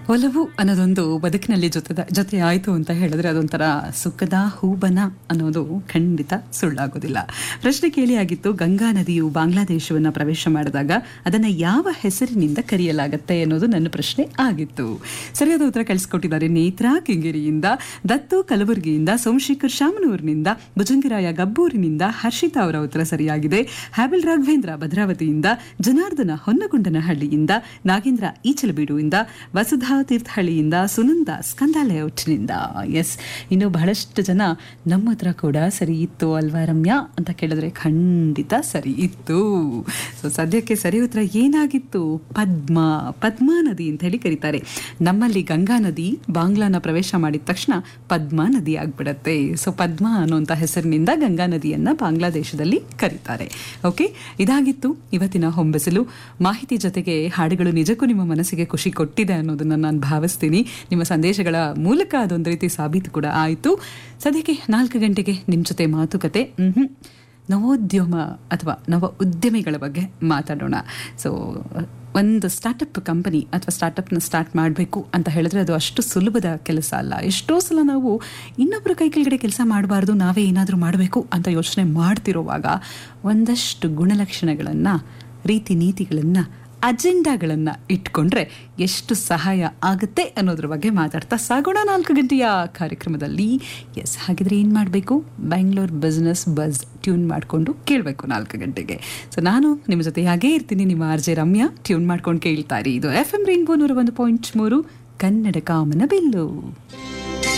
ಒಲವು ಅನ್ನೋದೊಂದು ಬದುಕಿನಲ್ಲಿ ಜೊತೆ ಜೊತೆ ಆಯಿತು ಅಂತ ಹೇಳಿದ್ರೆ ಅದೊಂಥರ ಸುಖದ ಹೂಬನ ಅನ್ನೋದು ಖಂಡಿತ ಸುಳ್ಳಾಗೋದಿಲ್ಲ ಪ್ರಶ್ನೆ ಕೇಳಿ ಆಗಿತ್ತು ಗಂಗಾ ನದಿಯು ಬಾಂಗ್ಲಾದೇಶವನ್ನು ಪ್ರವೇಶ ಮಾಡಿದಾಗ ಅದನ್ನು ಯಾವ ಹೆಸರಿನಿಂದ ಕರೆಯಲಾಗತ್ತೆ ಅನ್ನೋದು ನನ್ನ ಪ್ರಶ್ನೆ ಆಗಿತ್ತು ಸರಿಯಾದ ಉತ್ತರ ಕಳಿಸ್ಕೊಟ್ಟಿದ್ದಾರೆ ನೇತ್ರಾ ಕಿಂಗಿರಿಯಿಂದ ದತ್ತು ಕಲಬುರಗಿಯಿಂದ ಸೋಮಶೇಖರ್ ಶಾಮನೂರಿನಿಂದ ಭುಜಂಗಿರಾಯ ಗಬ್ಬೂರಿನಿಂದ ಹರ್ಷಿತಾ ಅವರ ಉತ್ತರ ಸರಿಯಾಗಿದೆ ಹ್ಯಾಬಿಲ್ ರಾಘವೇಂದ್ರ ಭದ್ರಾವತಿಯಿಂದ ಜನಾರ್ದನ ಹೊನ್ನಗುಂಡನಹಳ್ಳಿಯಿಂದ ನಾಗೇಂದ್ರ ಈಚಲಬೀಡುವಿಂದ ವಸುಧಾ ತೀರ್ಥಹಳ್ಳಿಯಿಂದ ಸುನಂದ ಸ್ಕಂದಾಲೇಔಟ್ನಿಂದ ಎಸ್ ಇನ್ನು ಬಹಳಷ್ಟು ಜನ ನಮ್ಮ ಹತ್ರ ಕೂಡ ಸರಿ ಇತ್ತು ಅಲ್ವಾ ರಮ್ಯಾ ಅಂತ ಕೇಳಿದ್ರೆ ಖಂಡಿತ ಸರಿ ಇತ್ತು ಸೊ ಸದ್ಯಕ್ಕೆ ಸರಿ ಉತ್ತರ ಏನಾಗಿತ್ತು ಪದ್ಮ ಪದ್ಮಾ ನದಿ ಅಂತ ಹೇಳಿ ಕರೀತಾರೆ ನಮ್ಮಲ್ಲಿ ಗಂಗಾ ನದಿ ಬಾಂಗ್ಲಾನ ಪ್ರವೇಶ ಮಾಡಿದ ತಕ್ಷಣ ಪದ್ಮಾ ನದಿ ಆಗ್ಬಿಡತ್ತೆ ಸೊ ಪದ್ಮಾ ಅನ್ನುವಂಥ ಹೆಸರಿನಿಂದ ಗಂಗಾ ನದಿಯನ್ನ ಬಾಂಗ್ಲಾದೇಶದಲ್ಲಿ ಕರೀತಾರೆ ಓಕೆ ಇದಾಗಿತ್ತು ಇವತ್ತಿನ ಹೊಂಬೆಸಲು ಮಾಹಿತಿ ಜೊತೆಗೆ ಹಾಡುಗಳು ನಿಜಕ್ಕೂ ನಿಮ್ಮ ಮನಸ್ಸಿಗೆ ಖುಷಿ ಕೊಟ್ಟಿದೆ ಅನ್ನೋದನ್ನ ನಾನು ಭಾವಿಸ್ತೀನಿ ನಿಮ್ಮ ಸಂದೇಶಗಳ ಮೂಲಕ ಅದೊಂದು ರೀತಿ ಸಾಬೀತು ಕೂಡ ಆಯಿತು ಸದ್ಯಕ್ಕೆ ನಾಲ್ಕು ಗಂಟೆಗೆ ನಿಮ್ಮ ಜೊತೆ ಮಾತುಕತೆ ಮ್ಹೂ. ನವೋದ್ಯಮ ಅಥವಾ ನವ ಉದ್ಯಮಿಗಳ ಬಗ್ಗೆ ಮಾತಾಡೋಣ ಸೊ ಒಂದು ಸ್ಟಾರ್ಟಪ್ ಕಂಪನಿ ಅಥವಾ ಸ್ಟಾರ್ಟಪ್ನ ಸ್ಟಾರ್ಟ್ ಮಾಡಬೇಕು ಅಂತ ಹೇಳಿದ್ರೆ ಅದು ಅಷ್ಟು ಸುಲಭದ ಕೆಲಸ ಅಲ್ಲ ಎಷ್ಟೋ ಸಲ ನಾವು ಇನ್ನೊಬ್ಬರ ಕೈ ಕೆಳಗಡೆ ಕೆಲಸ ಮಾಡಬಾರ್ದು ನಾವೇ ಏನಾದರೂ ಮಾಡಬೇಕು ಅಂತ ಯೋಚನೆ ಮಾಡ್ತಿರುವಾಗ ಒಂದಷ್ಟು ಗುಣಲಕ್ಷಣಗಳನ್ನು ರೀತಿ ನೀತಿಗಳನ್ನು ಅಜೆಂಡಾಗಳನ್ನು ಇಟ್ಕೊಂಡ್ರೆ ಎಷ್ಟು ಸಹಾಯ ಆಗುತ್ತೆ ಅನ್ನೋದ್ರ ಬಗ್ಗೆ ಮಾತಾಡ್ತಾ ಸಾಗೋಣ ನಾಲ್ಕು ಗಂಟೆಯ ಕಾರ್ಯಕ್ರಮದಲ್ಲಿ ಎಸ್ ಹಾಗಿದ್ರೆ ಏನು ಮಾಡಬೇಕು ಬ್ಯಾಂಗ್ಳೂರ್ ಬಿಸ್ನೆಸ್ ಬಸ್ ಟ್ಯೂನ್ ಮಾಡಿಕೊಂಡು ಕೇಳಬೇಕು ನಾಲ್ಕು ಗಂಟೆಗೆ ಸೊ ನಾನು ನಿಮ್ಮ ಜೊತೆ ಹಾಗೇ ಇರ್ತೀನಿ ನಿಮ್ಮ ಆರ್ ಜೆ ರಮ್ಯಾ ಟ್ಯೂನ್ ಮಾಡ್ಕೊಂಡು ಕೇಳ್ತಾ ಇರಿ ಇದು ಎಫ್ ಎಂ ರೈನ್ಬೋ ನೂರ ಒಂದು ಪಾಯಿಂಟ್ ಮೂರು ಕನ್ನಡ ಕಾಮನ ಬಿಲ್ಲು